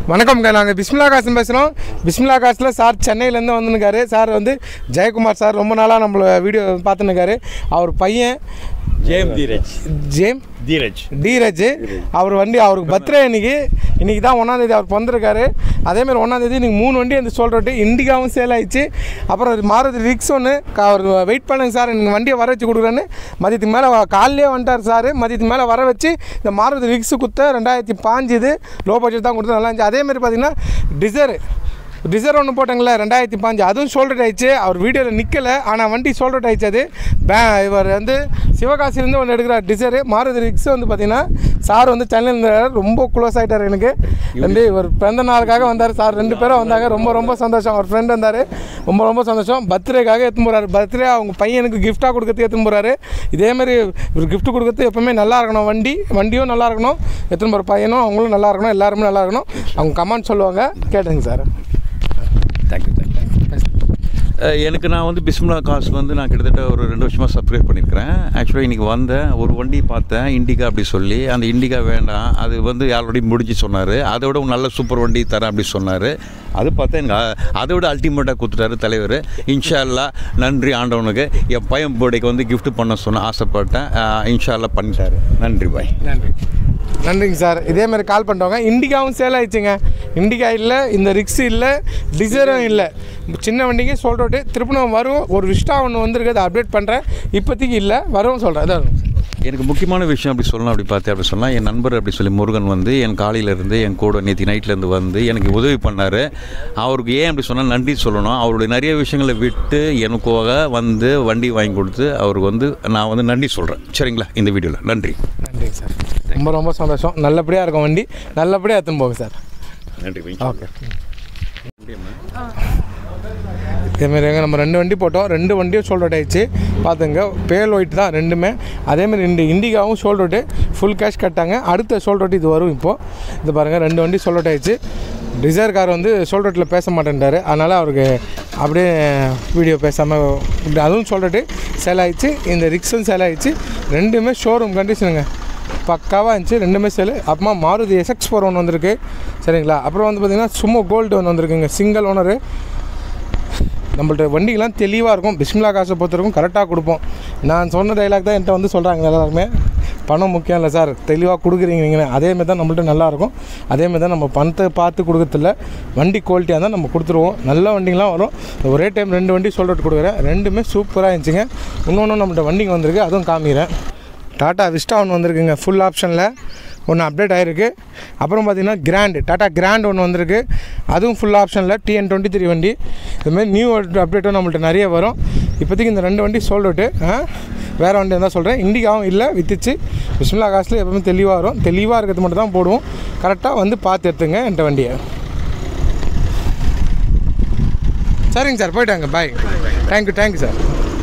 வணக்கம்ங்க நாங்கள் பிஸ்மிலா காசன் பேசுகிறோம் பிஸ்மிலா காசில் சார் சென்னையிலேருந்து வந்துருக்காரு சார் வந்து ஜெயக்குமார் சார் ரொம்ப நாளாக நம்மள வீடியோ பார்த்துன்னுக்காரு அவர் பையன் ஜேம் தீரஜ் ஜேம் தீரஜ் தீரஜ் அவர் வண்டி அவருக்கு பர்த்டே இன்னைக்கு இன்னைக்கு தான் ஒன்றாந்தேதி அவர் பிறந்திருக்காரு அதேமாதிரி ஒன்றாந்தேதி இன்னைக்கு மூணு வண்டி வந்து சொல்கிறட்டு இண்டிகாவும் சேல் ஆயிடுச்சு அப்புறம் மாருதி ரிக்ஸ் ஒன்று அவர் வெயிட் பண்ணுங்க சார் எனக்கு வண்டியை வர வச்சு கொடுக்குறேன்னு மதியத்துக்கு மேலே காலையிலே வந்துட்டார் சார் மதியத்துக்கு மேலே வர வச்சு இந்த மாருதி ரிக்ஸ் குத்த ரெண்டாயிரத்தி பாஞ்சுது லோ பட்ஜெட் தான் கொடுத்து நல்லா இருந்துச்சு அதேமாதிரி பார்த்தீங்கன்னா டிசைர் டிசைர் ஒன்று போட்டாங்களே ரெண்டாயிரத்தி பாஞ்சு அதுவும் சோல்டர் ஆயிடுச்சு அவர் வீடியோவில் நிற்கலை ஆனால் வண்டி சோல்டர் ஆயிடுச்சு அது பே இவர் வந்து சிவகாசிலேருந்து ஒன்று எடுக்கிறார் டிசைரு மாருதி ரிக்ஸ் வந்து பார்த்தீங்கன்னா சார் வந்து சென்னையில் இருந்தார் ரொம்ப க்ளோஸ் ஆகிட்டார் எனக்கு வந்து இவர் பிறந்த நாளுக்காக வந்தார் சார் ரெண்டு பேரும் வந்தாங்க ரொம்ப ரொம்ப சந்தோஷம் அவர் ஃப்ரெண்ட் வந்தார் ரொம்ப ரொம்ப சந்தோஷம் பர்த்டேக்காக எடுத்துன்னு போகிறாரு பர்த்டே அவங்க பையனுக்கு கிஃப்டாக கொடுக்கறதுக்கு எடுத்துன்னு போகிறாரு இதேமாதிரி இவர் கிஃப்ட் கொடுக்கறது எப்பவுமே நல்லா இருக்கணும் வண்டி வண்டியும் நல்லா இருக்கணும் எடுத்துன்னு போகிற பையனும் அவங்களும் நல்லா இருக்கணும் எல்லாருமே நல்லா இருக்கணும் அவங்க கமெண்ட் சொல்லுவாங்க கேட்டுங்க சார் தேங்க்யூ தேங்க்யூ எனக்கு நான் வந்து பிஸ்மிலா காஸ் வந்து நான் கிட்டத்தட்ட ஒரு ரெண்டு வருஷமாக சப்ஸ்கிரைப் பண்ணியிருக்கிறேன் ஆக்சுவலாக இன்றைக்கி வந்தேன் ஒரு வண்டி பார்த்தேன் இண்டிகா அப்படி சொல்லி அந்த இண்டிகா வேண்டாம் அது வந்து ஆல்ரெடி முடிஞ்சு சொன்னார் அதை விட ஒரு நல்ல சூப்பர் வண்டி தரேன் அப்படி சொன்னார் அது பார்த்தா எனக்கு அ- அதை விட அல்டிமேட்டாக கொடுத்துட்டாரு தலைவர் இன்ஷா அல்லா நன்றி ஆண்டவனுக்கு என் பையன் பர்த்டேக்கு வந்து gift பண்ண சொன்ன ஆசைப்பட்டேன் அஹ், இன்ஷா அல்லா பண்ணிட்டாரு நன்றி பாய் நன்றி நன்றிங்க சார் இதே மாதிரி கால் பண்ணிட்டவங்க இண்டிகாவும் சேல் ஆயிடுச்சுங்க இண்டிகா இல்லை இந்த ரிக்ஸ் இல்லை டிசைரும் இல்லை சின்ன வண்டிங்க சொல்கிறோட்டு திருப்பணம் வரும் ஒரு விஸ்டா ஒன்று வந்திருக்கு அதை அப்டேட் பண்ணுறேன் இப்போதைக்கு இல்லை வரும் சொல்கிறேன் அதான் எனக்கு முக்கியமான விஷயம் அப்படி சொல்லணும் அப்படி பார்த்தேன் அப்படி சொன்னால் என் நண்பர் அப்படி சொல்லி முருகன் வந்து என் காலையிலேருந்து என் கூட நேற்று நைட்லேருந்து வந்து எனக்கு உதவி பண்ணார் அவருக்கு ஏன் அப்படி சொன்னால் நன்றி சொல்லணும் அவருடைய நிறைய விஷயங்களை விட்டு எனக்காக வந்து வண்டி வாங்கி கொடுத்து அவருக்கு வந்து நான் வந்து நன்றி சொல்கிறேன் சரிங்களா இந்த வீடியோவில் நன்றி நன்றிங்க சார் ரொம்ப ரொம்ப சந்தோஷம் நல்லபடியாக இருக்கும் வண்டி நல்லபடியாக எடுத்துன்னு போங்க சார் நன்றி ஓகே இதேமாரி எங்க நம்ம ரெண்டு வண்டி போட்டோம் ரெண்டு வண்டியும் ஷோல்டர் ஆயிடுச்சு பார்த்துங்க பேல் ஒயிட் தான் ரெண்டுமே அதேமாதிரி இந்த இண்டிகாவும் ஷோல்டர் ஃபுல் கேஷ் கட்டாங்க அடுத்த ஷோல்டர் இது வரும் இப்போது இது பாருங்கள் ரெண்டு வண்டி ஷோல்டர் ஆயிடுச்சு டிசைர் கார் வந்து ஷோல்டரில் பேச மாட்டேன்ட்டாரு அதனால் அவருக்கு அப்படியே வீடியோ பேசாமல் இப்படி அதுவும் சொல்லிட்டு சேல் ஆயிடுச்சு இந்த ரிக்ஸும் சேல் ஆயிடுச்சு ரெண்டுமே ஷோரூம் கண்டிஷனுங்க பக்காவாக இருந்துச்சு ரெண்டுமே சேல் அப்புறமா மாருதி எஸ்எக்ஸ் ஃபோர் ஒன்று வந்திருக்கு சரிங்களா அப்புறம் வந்து பார்த்திங்கன்னா சும்மா கோல்டு ஒன்று வந்திருக்குங்க சிங்கிள் ஓனரு நம்மள்ட்ட வண்டிகள்லாம் தெளிவாக இருக்கும் பிஸ்மிலா காசை பொறுத்தவரைக்கும் கரெக்டாக கொடுப்போம் நான் சொன்ன டைலாக் தான் என்கிட்ட வந்து சொல்கிறாங்க எல்லாருமே பணம் முக்கியம் இல்லை சார் தெளிவாக கொடுக்குறீங்க நீங்கள் அதேமாரி தான் நம்மள்ட்ட நல்லாயிருக்கும் அதேமாரி தான் நம்ம பணத்தை பார்த்து கொடுக்கறதில்ல வண்டி குவாலிட்டியாக தான் நம்ம கொடுத்துருவோம் நல்ல வண்டிங்களாம் வரும் ஒரே டைம் ரெண்டு வண்டி சொல்லிட்டு கொடுக்குறேன் ரெண்டுமே சூப்பராக இருந்துச்சுங்க இன்னொன்று நம்மள்ட்ட வண்டிங்க வந்திருக்கு அதுவும் காமிக்கிறேன் டாட்டா விஸ்டா ஒன்று வந்திருக்குங்க ஃபுல் ஆப்ஷனில் ஒன்று அப்டேட் ஆகிருக்கு அப்புறம் பார்த்தீங்கன்னா கிராண்டு டாட்டா கிராண்ட் ஒன்று வந்திருக்கு அதுவும் ஃபுல் ஆப்ஷனில் டிஎன் டுவெண்ட்டி த்ரீ வண்டி இதுமாதிரி நியூ அப்டேட்டும் நம்மள்ட்ட நிறைய வரும் இப்போதைக்கு இந்த ரெண்டு வண்டி சோல்ட் அவுட்டு வேறு வண்டி இருந்தால் சொல்கிறேன் இண்டிகாவும் இல்லை வித்துச்சு பிஸ்மிலா காசில் எப்பவுமே தெளிவாக வரும் தெளிவாக இருக்கிறது மட்டும் தான் போடுவோம் கரெக்டாக வந்து பார்த்து எடுத்துங்க என்கிட்ட வண்டியை சரிங்க சார் போயிட்டாங்க பாய் தேங்க்யூ தேங்க்யூ சார்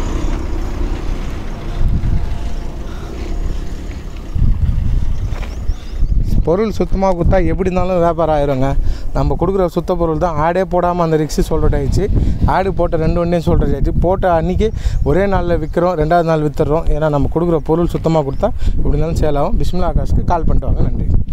பொருள் சுத்தமாக கொடுத்தா எப்படி இருந்தாலும் வியாபாரம் ஆயிருங்க நம்ம கொடுக்குற சுத்த பொருள் தான் ஆடே போடாமல் அந்த ரிக்ஸு சொல்லிட்டு ஆயிடுச்சு ஆடு போட்ட ரெண்டு வண்டியும் சொல்லிட்டு ஆயிடுச்சு போட்ட அன்றைக்கி ஒரே நாளில் விற்கிறோம் ரெண்டாவது நாள் விற்றுறோம் ஏன்னா நம்ம கொடுக்குற பொருள் சுத்தமாக கொடுத்தா எப்படி இருந்தாலும் சேல் ஆகும் பிஸ்மிலா ஆகாஷ்க்கு கால் பண்ணிட்டு வாங்க நன்றி